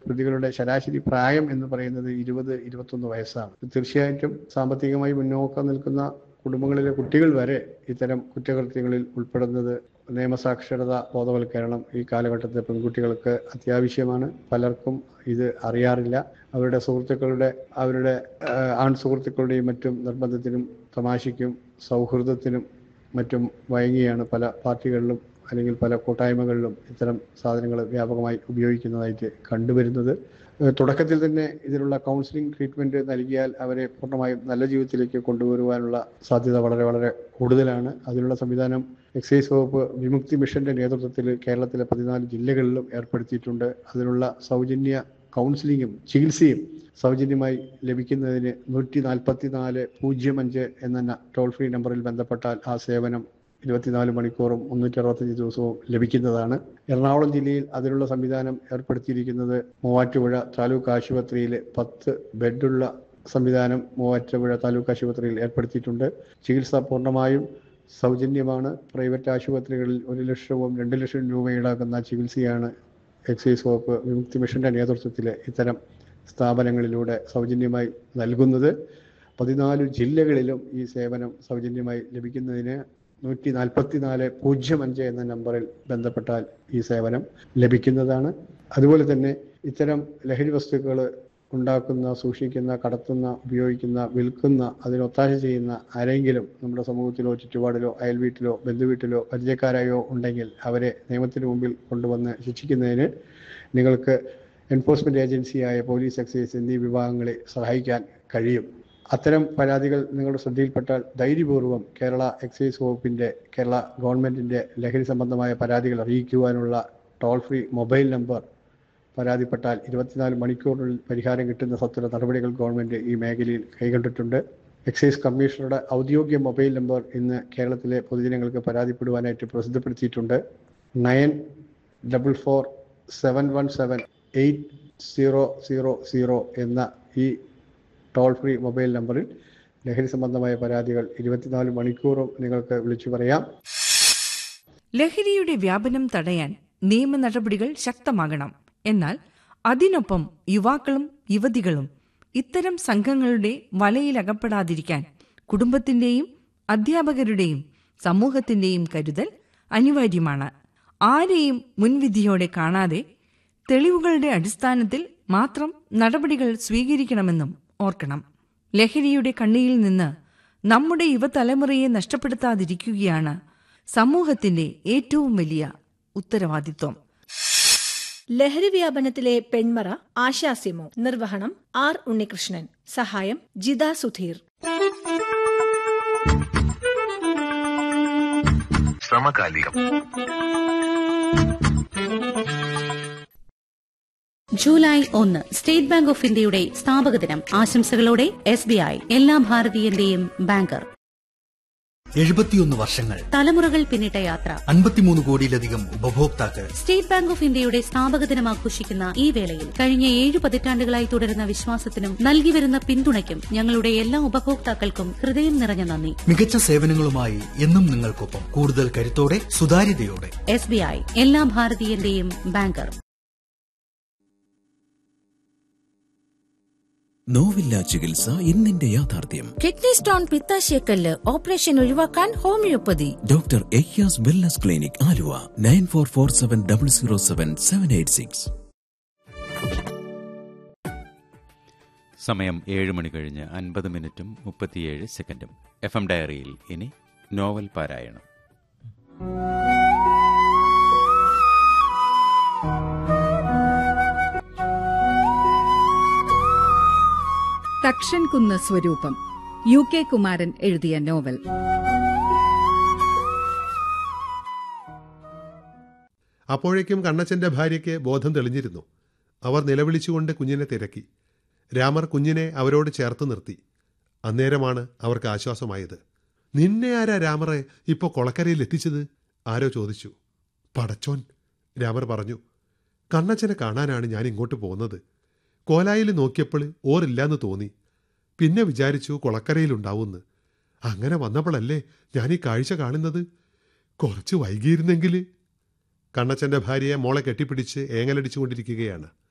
പ്രതികളുടെ ശരാശരി പ്രായം എന്ന് പറയുന്നത് ഇരുപത് ഇരുപത്തൊന്ന് വയസ്സാണ് തീർച്ചയായിട്ടും സാമ്പത്തികമായി മുന്നോക്കം നിൽക്കുന്ന കുടുംബങ്ങളിലെ കുട്ടികൾ വരെ ഇത്തരം കുറ്റകൃത്യങ്ങളിൽ ഉൾപ്പെടുന്നത് നിയമസാക്ഷരത ബോധവൽക്കരണം ഈ കാലഘട്ടത്തെ പെൺകുട്ടികൾക്ക് അത്യാവശ്യമാണ് പലർക്കും ഇത് അറിയാറില്ല അവരുടെ സുഹൃത്തുക്കളുടെ അവരുടെ ആഹ്, ആൺ സുഹൃത്തുക്കളുടെയും മറ്റും നിർബന്ധത്തിനും തമാശയ്ക്കും സൗഹൃദത്തിനും മറ്റും വഴങ്ങിയാണ് പല പാർട്ടികളിലും അല്ലെങ്കിൽ പല കൂട്ടായ്മകളിലും ഇത്തരം സാധനങ്ങൾ വ്യാപകമായി ഉപയോഗിക്കുന്നതായിട്ട് കണ്ടുവരുന്നത് ഏഹ് തുടക്കത്തിൽ തന്നെ ഇതിനുള്ള കൗൺസിലിംഗ് ട്രീറ്റ്മെന്റ് നൽകിയാൽ അവരെ പൂർണ്ണമായും നല്ല ജീവിതത്തിലേക്ക് കൊണ്ടുവരുവാനുള്ള സാധ്യത വളരെ വളരെ കൂടുതലാണ് അതിനുള്ള സംവിധാനം എക്സൈസ് വകുപ്പ് വിമുക്തി മിഷന്റെ നേതൃത്വത്തിൽ കേരളത്തിലെ പതിനാല് ജില്ലകളിലും ഏർപ്പെടുത്തിയിട്ടുണ്ട് അതിനുള്ള സൗജന്യ കൗൺസിലിങ്ങും ചികിത്സയും സൗജന്യമായി ലഭിക്കുന്നതിന് നൂറ്റി നാൽപ്പത്തി നാല് പൂജ്യം അഞ്ച് എന്ന ടോൾ ഫ്രീ നമ്പറിൽ ബന്ധപ്പെട്ടാൽ ആ സേവനം ഇരുപത്തിനാല് മണിക്കൂറും മുന്നൂറ്റി അറുപത്തഞ്ച് ദിവസവും ലഭിക്കുന്നതാണ് എറണാകുളം ജില്ലയിൽ അതിനുള്ള സംവിധാനം ഏർപ്പെടുത്തിയിരിക്കുന്നത് മൂവാറ്റുപുഴ താലൂക്ക് ആശുപത്രിയിൽ പത്ത് ബെഡുള്ള സംവിധാനം മൂവാറ്റുപുഴ താലൂക്ക് ആശുപത്രിയിൽ ഏർപ്പെടുത്തിയിട്ടുണ്ട് ചികിത്സ പൂർണ്ണമായും സൗജന്യമാണ് പ്രൈവറ്റ് ആശുപത്രികളിൽ ഒരു ലക്ഷവും രണ്ട് ലക്ഷം രൂപ ഈടാക്കുന്ന ചികിത്സയാണ് എക്സൈസ് വകുപ്പ് വിമുക്തി മിഷന്റെ നേതൃത്വത്തിൽ ഇത്തരം സ്ഥാപനങ്ങളിലൂടെ സൗജന്യമായി നൽകുന്നത് പതിനാല് ജില്ലകളിലും ഈ സേവനം സൗജന്യമായി ലഭിക്കുന്നതിന് നൂറ്റി നാൽപ്പത്തിനാല് പൂജ്യം അഞ്ച് എന്ന നമ്പറിൽ ബന്ധപ്പെട്ടാൽ ഈ സേവനം ലഭിക്കുന്നതാണ് അതുപോലെ തന്നെ ഇത്തരം ലഹരി വസ്തുക്കൾ ഉണ്ടാക്കുന്ന സൂക്ഷിക്കുന്ന കടത്തുന്ന ഉപയോഗിക്കുന്ന വിൽക്കുന്ന അതിനൊത്താശ ചെയ്യുന്ന ആരെങ്കിലും നമ്മുടെ സമൂഹത്തിലോ ചുറ്റുപാടിലോ അയൽവീട്ടിലോ ബന്ധുവീട്ടിലോ പരിചയക്കാരായോ ഉണ്ടെങ്കിൽ അവരെ നിയമത്തിന് മുമ്പിൽ കൊണ്ടുവന്ന് ശിക്ഷിക്കുന്നതിന് നിങ്ങൾക്ക് എൻഫോഴ്സ്മെന്റ് ഏജൻസിയായ പോലീസ് എക്സൈസ് എന്നീ വിഭാഗങ്ങളെ സഹായിക്കാൻ കഴിയും അത്തരം പരാതികൾ നിങ്ങളുടെ ശ്രദ്ധയിൽപ്പെട്ടാൽ ധൈര്യപൂർവ്വം കേരള എക്സൈസ് വകുപ്പിന്റെ കേരള ഗവൺമെന്റിന്റെ ലഹരി സംബന്ധമായ പരാതികൾ അറിയിക്കുവാനുള്ള ടോൾ ഫ്രീ മൊബൈൽ നമ്പർ പരാതിപ്പെട്ടാൽ ഇരുപത്തിനാല് മണിക്കൂറിനുള്ളിൽ പരിഹാരം കിട്ടുന്ന സത്വര നടപടികൾ ഗവൺമെന്റ് ഈ മേഖലയിൽ കൈകൊണ്ടിട്ടുണ്ട് എക്സൈസ് കമ്മീഷണറുടെ ഔദ്യോഗിക മൊബൈൽ നമ്പർ ഇന്ന് കേരളത്തിലെ പൊതുജനങ്ങൾക്ക് പരാതിപ്പെടുവാനായിട്ട് പ്രസിദ്ധപ്പെടുത്തിയിട്ടുണ്ട് nine double four seven one seven eight zero zero zero എന്ന ഈ ടോൾ ഫ്രീ മൊബൈൽ നമ്പറിൽ ലഹരി സംബന്ധമായ പരാതികൾ ഇരുപത്തിനാല് മണിക്കൂറും നിങ്ങൾക്ക് വിളിച്ചു പറയാം ലഹരിയുടെ വ്യാപനം തടയാൻ നിയമ നടപടികൾ ശക്തമാകണം എന്നാൽ അതിനൊപ്പം യുവാക്കളും യുവതികളും ഇത്തരം സംഘങ്ങളുടെ വലയിലകപ്പെടാതിരിക്കാൻ കുടുംബത്തിന്റെയും അധ്യാപകരുടെയും സമൂഹത്തിന്റെയും കരുതൽ അനിവാര്യമാണ് ആരെയും മുൻവിധിയോടെ കാണാതെ തെളിവുകളുടെ അടിസ്ഥാനത്തിൽ മാത്രം നടപടികൾ സ്വീകരിക്കണമെന്നും ഓർക്കണം ലഹരിയുടെ കണ്ണിയിൽ നിന്ന് നമ്മുടെ യുവതലമുറയെ നഷ്ടപ്പെടുത്താതിരിക്കുകയാണ് സമൂഹത്തിന്റെ ഏറ്റവും വലിയ ഉത്തരവാദിത്വം ലഹരി വ്യാപനത്തിലെ പെൺമറ ആശാസ്യമോ നിർവഹണം ആർ ഉണ്ണികൃഷ്ണൻ സഹായം ജിത സുധീർ സമകാലികം ജൂലൈ ഒന്ന് സ്റ്റേറ്റ് ബാങ്ക് ഓഫ് ഇന്ത്യയുടെ സ്ഥാപക ദിനം ആശംസകളോടെ എസ് ബി ഐ എല്ലാ ഭാരതീയന്റെയും ബാങ്കർ എഴുപത്തിയൊന്ന് വർഷങ്ങൾ തലമുറകൾ പിന്നിട്ട യാത്ര അൻപത്തിമൂന്ന് കോടിയിലധികം ഉപഭോക്താക്കൾ സ്റ്റേറ്റ് ബാങ്ക് ഓഫ് ഇന്ത്യയുടെ സ്ഥാപക ദിനം ആഘോഷിക്കുന്ന ഈ വേളയിൽ കഴിഞ്ഞ ഏഴ് പതിറ്റാണ്ടുകളായി തുടരുന്ന വിശ്വാസത്തിനും നൽകിവരുന്ന പിന്തുണയ്ക്കും ഞങ്ങളുടെ എല്ലാ ഉപഭോക്താക്കൾക്കും ഹൃദയം നിറഞ്ഞ നന്ദി മികച്ച സേവനങ്ങളുമായി എന്നും നിങ്ങൾക്കൊപ്പം കൂടുതൽ കരുത്തോടെ സുതാര്യതയോടെ എസ് ബി ഐ എല്ലാ ഭാരതീയന്റെയും ബാങ്കർ നോവില്ല ചികിത്സ ഇന്നിന്റെ യാഥാർത്ഥ്യം കിഡ്നി സ്റ്റോൺ പിത്താശയക്കല്ല് ഓപ്പറേഷൻ ഒഴിവാക്കാൻ homeopathy doctor Ayyas wellness clinic Aluva nine four four seven double zero seven seven eight six സമയം ഏഴ് മണി കഴിഞ്ഞ് അൻപത് മിനിറ്റും മുപ്പത്തിയേഴ് സെക്കൻഡും എഫ് എം ഡയറിയിൽ ഇനി നോവൽ പാരായണം തക്ഷൻകുന്ന് സ്വരൂപം യു കെ കുമാരൻ എഴുതിയ നോവൽ അപ്പോഴേക്കും കണ്ണച്ചന്റെ ഭാര്യയ്ക്ക് ബോധം തെളിഞ്ഞിരുന്നു അവർ നിലവിളിച്ചുകൊണ്ട് കുഞ്ഞിനെ തിരക്കി രാമർ കുഞ്ഞിനെ അവരോട് ചേർത്ത് നിർത്തി അന്നേരമാണ് അവർക്ക് ആശ്വാസമായത് നിന്നെ ആരാ രാമറെ ഇപ്പോ കൊളക്കരയിൽ എത്തിച്ചത് ആരോ ചോദിച്ചു പടച്ചോൻ രാമർ പറഞ്ഞു കണ്ണച്ചനെ കാണാനാണ് ഞാൻ ഇങ്ങോട്ട് പോകുന്നത് കോലായിൽ നോക്കിയപ്പോൾ ഓറില്ലാന്ന് തോന്നി പിന്നെ വിചാരിച്ചു കൊളക്കരയിലുണ്ടാവുമെന്ന് അങ്ങനെ വന്നപ്പോഴല്ലേ ഞാൻ ഈ കാഴ്ച കാണുന്നത് കുറച്ച് വൈകിയിരുന്നെങ്കിൽ കണ്ണച്ചന്റെ ഭാര്യയെ മോളെ കെട്ടിപ്പിടിച്ച് ഏങ്ങലടിച്ചുകൊണ്ടിരിക്കുകയാണ്